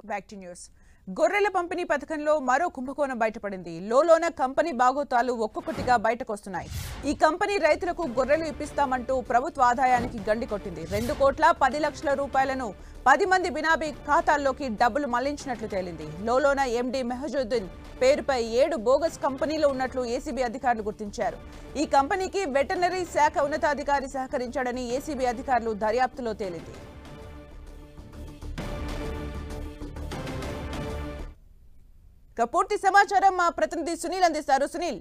Back to news గొర్రెల పంపిణీ పథకంలో మరో కుంభకోణం బయటపడింది లోలోన కంపెనీ బాగోతాలు ఒక్కొక్కటిగా బయటకొస్తున్నాయి ఈ కంపెనీ రైతులకు గొర్రెలు ఇప్పిస్తామంటూ ప్రభుత్వ ఆదాయానికి గండి కొట్టింది రెండు కోట్ల పది లక్షల రూపాయలను పది మంది బినాబీ ఖాతాల్లోకి డబ్బులు మళ్లించినట్లు తేలింది లోలోన ఎండీ మెహజుద్దీన్ పేరుపై ఏడు బోగస్ కంపెనీలు ఉన్నట్లు ఏసీబీ అధికారులు గుర్తించారు ఈ కంపెనీకి వెటర్నరీ శాఖ ఉన్నతాధికారి సహకరించాడని ఏసీబీ అధికారులు దర్యాప్తులో తేలింది ఇక పూర్తి సమాచారం మా ప్రతినిధి సునీల్ అందిస్తారు సునీల్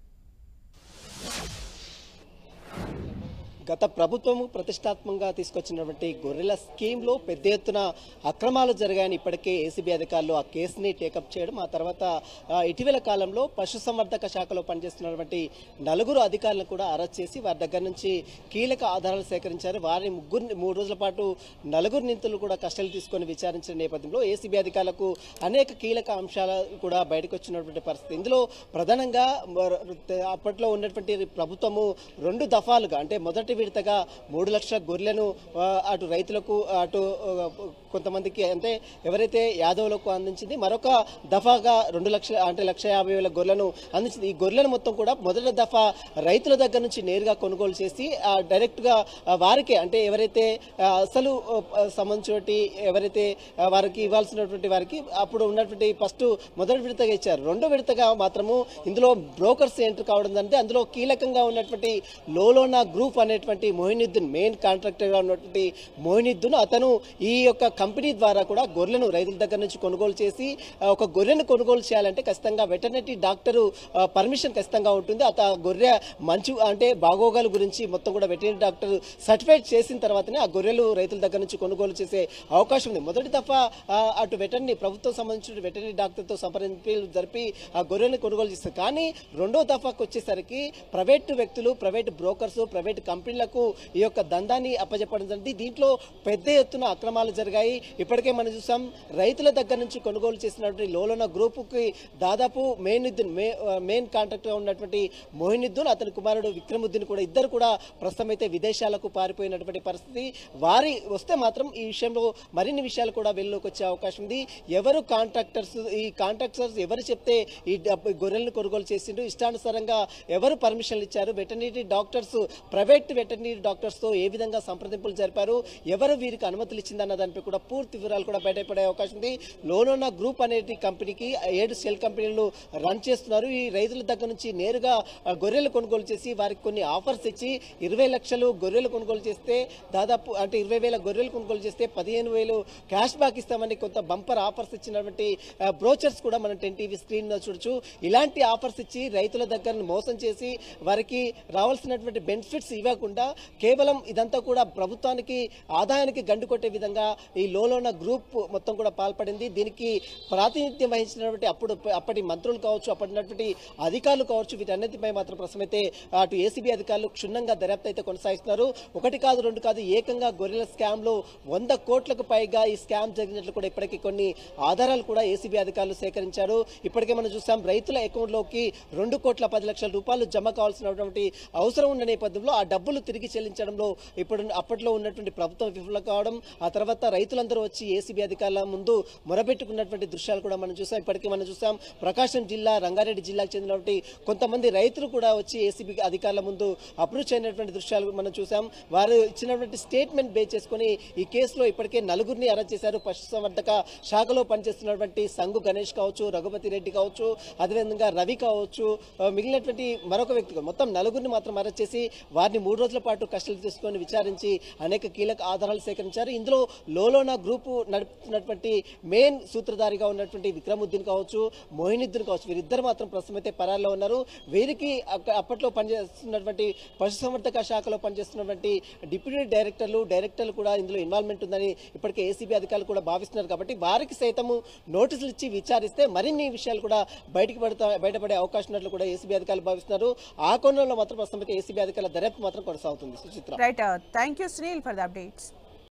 గత ప్రభుత్వం ప్రతిష్టాత్మకంగా తీసుకొచ్చినటువంటి గొర్రెల స్కీమ్లో పెద్ద ఎత్తున అక్రమాలు జరిగాయని ఇప్పటికే ఏసీబీ అధికారులు ఆ కేసుని టేకప్ చేయడం ఆ తర్వాత ఆ, ఇటీవల కాలంలో పశుసంవర్ధక శాఖలో పనిచేస్తున్నటువంటి నలుగురు అధికారులను కూడా అరెస్ట్ చేసి వారి దగ్గర నుంచి కీలక ఆధారాలు సేకరించారు వారిని ముగ్గురిని మూడు రోజుల పాటు నలుగురు నిందితులు కూడా కస్టడీ తీసుకొని విచారించిన నేపథ్యంలో ఏసీబీ అధికారులకు అనేక కీలక అంశాలు కూడా బయటకు వచ్చినటువంటి పరిస్థితి ఇందులో ప్రధానంగా మర- అప్పట్లో ఉన్నటువంటి ప్రభుత్వము రెండు దఫాలుగా అంటే మొదటి విడతగా మూడు లక్షల గొర్రెలను ఆ, అటు రైతులకు అటు ఆ, కొంతమందికి అంటే ఎవరైతే యాదవులకు అందించింది మరొక దఫాగా రెండు లక్షల అంటే లక్ష యాభై వేల గొర్రెలను అందించింది ఈ గొర్రెలను మొత్తం కూడా మొదటి దఫా రైతుల దగ్గర నుంచి నేరుగా కొనుగోలు చేసి ఆ, డైరెక్ట్గా ఆ, వారికే అంటే ఎవరైతే ఆ, అసలు ఆ, సంబంధించినటువంటి ఎవరైతే ఆ, వారికి ఇవ్వాల్సినటువంటి వారికి అప్పుడు ఉన్నటువంటి ఫస్ట్ మొదటి విడతగా ఇచ్చారు రెండో విడతగా మాత్రము ఇందులో బ్రోకర్స్ ఎంటర్ కావడం అంటే అందులో కీలకంగా ఉన్నటువంటి లోలోనా గ్రూప్ అనేటువంటి మోహినుద్దీన్ మెయిన్ కాంట్రాక్టర్గా ఉన్నటువంటి మోహినుద్దీన్ అతను ఈ యొక్క కంపెనీ ద్వారా కూడా గొర్రెలను రైతుల దగ్గర నుంచి కొనుగోలు చేసి ఆ, ఒక గొర్రెను కొనుగోలు చేయాలంటే ఖచ్చితంగా వెటర్నరీ డాక్టరు పర్మిషన్ ఖచ్చితంగా ఉంటుంది అత ఆ గొర్రె మంచి అంటే బాగోగాల గురించి మొత్తం కూడా వెటర్నరీ డాక్టర్ సర్టిఫైడ్ చేసిన తర్వాతనే ఆ గొర్రెలు రైతుల దగ్గర నుంచి కొనుగోలు చేసే అవకాశం ఉంది మొదటి దఫా ఆ, అటు వెటర్నరీ ప్రభుత్వం సంబంధించిన వెటర్నరీ డాక్టర్తో సంప్రదింపులు జరిపి ఆ గొర్రెలను కొనుగోలు చేస్తారు కానీ రెండో దఫాకు వచ్చేసరికి ప్రైవేటు వ్యక్తులు ప్రైవేట్ బ్రోకర్స్ ప్రైవేట్ కంపెనీలకు ఈ యొక్క దందాన్ని అప్పజెప్పడం జరిగింది దీంట్లో పెద్ద ఎత్తున అక్రమాలు జరిగాయి ఇప్పటికే మనం చూసాం రైతుల దగ్గర నుంచి కొనుగోలు చేసినటువంటి లోలోన గ్రూపుకి దాదాపు మెయినుద్దీన్ మే మెయిన్ కాంట్రాక్ట్గా ఉన్నటువంటి మోహినుద్దీన్ అతని కుమారుడు విక్రముద్దీన్ కూడా ఇద్దరు కూడా ప్రస్తుతం అయితే విదేశాలకు పారిపోయినటువంటి పరిస్థితి వారి వస్తే మాత్రం ఈ విషయంలో మరిన్ని విషయాలు కూడా వెలుగులోకి వచ్చే అవకాశం ఉంది ఎవరు కాంట్రాక్టర్స్ ఈ కాంట్రాక్టర్స్ ఎవరు చెప్తే ఈ డబ్బు ఈ గొర్రెలను కొనుగోలు చేసిండ్రు ఇష్టానుసారంగా ఎవరు పర్మిషన్లు ఇచ్చారు వెటర్నరీ డాక్టర్స్ ప్రైవేట్ వెటర్నరీ డాక్టర్స్తో ఏ విధంగా సంప్రదింపులు జరిపారు ఎవరు వీరికి అనుమతులు ఇచ్చిందన్న దానిపై కూడా పూర్తి వివరాలు కూడా బయటపడే అవకాశం ఉంది లోనోనా గ్రూప్ అనేది కంపెనీకి ఏడు సెల్ కంపెనీలు రన్ చేస్తున్నారు ఈ రైతుల దగ్గర నుంచి నేరుగా ఆ, గొర్రెలు కొనుగోలు చేసి వారికి కొన్ని ఆఫర్స్ ఇచ్చి ఇరవై లక్షలు గొర్రెలు కొనుగోలు చేస్తే దాదాపు అంటే ఇరవై వేల గొర్రెలు కొనుగోలు చేస్తే పదిహేను వేలు క్యాష్ బ్యాక్ ఇస్తామని కొంత బంపర్ ఆఫర్స్ ఇచ్చినటువంటి బ్రోచర్స్ కూడా మనం టెన్ టీవీ స్క్రీన్ లో చూడొచ్చు ఇలాంటి ఆఫర్స్ ఇచ్చి రైతుల దగ్గర మోసం చేసి వారికి రావాల్సినటువంటి బెనిఫిట్స్ ఇవ్వకుండా కేవలం ఇదంతా కూడా ప్రభుత్వానికి ఆదాయానికి గండు కొట్టే విధంగా ఈ లోలోన గ్రూప్ మొత్తం కూడా పాల్పడింది దీనికి ప్రాతినిధ్యం వహించినటువంటి అప్పుడు అప్పటి మంత్రులు కావచ్చు అప్పటినటువంటి అధికారులు కావచ్చు వీటన్నిటిపై మాత్రం ప్రస్తుతమైతే అటు ఏసీబీ అధికారులు క్షుణ్ణంగా దర్యాప్తు అయితే కొనసాగిస్తున్నారు ఒకటి కాదు రెండు కాదు ఏకంగా గొర్రెల స్కామ్ లో వంద కోట్లకు పైగా ఈ స్కామ్ జరిగినట్లు కూడా ఇప్పటికీ కొన్ని ఆధారాలు కూడా ఏసీబీ అధికారులు సేకరించారు ఇప్పటికే మనం చూసాం రైతుల అకౌంట్ లోకి రెండు కోట్ల పది లక్షల రూపాయలు జమ కావాల్సినటువంటి అవసరం ఉన్న నేపథ్యంలో ఆ డబ్బులు తిరిగి చెల్లించడంలో ఇప్పుడు అప్పట్లో ఉన్నటువంటి ప్రభుత్వం విఫలం కావడం ఆ తర్వాత రైతులందరూ వచ్చి ఏసీబీ అధికారుల ముందు మొరబెట్టుకున్నటువంటి దృశ్యాలు కూడా మనం చూసాం ఇప్పటికీ మనం చూసాం ప్రకాశం జిల్లా రంగారెడ్డి జిల్లాకు చెందినటువంటి కొంతమంది రైతులు కూడా వచ్చి ఏసీబీ అధికారుల ముందు అప్రోచ్ అయినటువంటి దృశ్యాలు మనం చూసాం వారు ఇచ్చినటువంటి స్టేట్మెంట్ బేస్ చేసుకొని ఈ కేసులో ఇప్పటికే నలుగురిని అరెస్ట్ చేశారు పశుసంవర్ధక శాఖలో పనిచేస్తున్నటువంటి సంగు గణేష్ కావచ్చు రఘుపతి రెడ్డి కావచ్చు అదేవిధంగా రవి కావచ్చు ఆ, మిగిలినటువంటి మరొక వ్యక్తి కూడా. మొత్తం నలుగురిని మాత్రం అరెస్ట్ చేసి వారిని మూడు రోజుల పాటు కస్టడీ తీసుకొని విచారించి అనేక కీలక ఆధారాలు సేకరించారు ఇందులో లోలోనా గ్రూపు నడుపుతున్నటువంటి మెయిన్ సూత్రధారిగా ఉన్నటువంటి విక్రముద్దీన్ కావచ్చు మోహినుద్దీన్ కావచ్చు వీరిద్దరు మాత్రం ప్రస్తుతం అయితే పరాల్లో ఉన్నారు వీరికి అక్క- అప్పట్లో పనిచేస్తున్నటువంటి పశుసంవర్ధక శాఖలో పనిచేస్తున్నటువంటి డిప్యూటీ డైరెక్టర్లు డైరెక్టర్లు కూడా ఇందులో ఇన్వాల్వ్మెంట్ ఉందని ఇప్పటికే ఏసీబీ అధికారులు కూడా భావిస్తున్నారు కాబట్టి వారికి సైతము నోటీసులు ఇచ్చి విచారిస్తే మరిన్ని విషయాలు కూడా బయటికి పడతా బయటపడే అవకాశం ఉన్నట్లు కూడా ఏసీబీ అధికారులు భావిస్తున్నారు ఆ కోణంలో మాత్రం ప్రస్తుతం అయితే ఏసీబీ అధికారుల దర్యాప్తు మాత్రం కొనసాగుతుంది Suchitra right thank you Sunil for the updates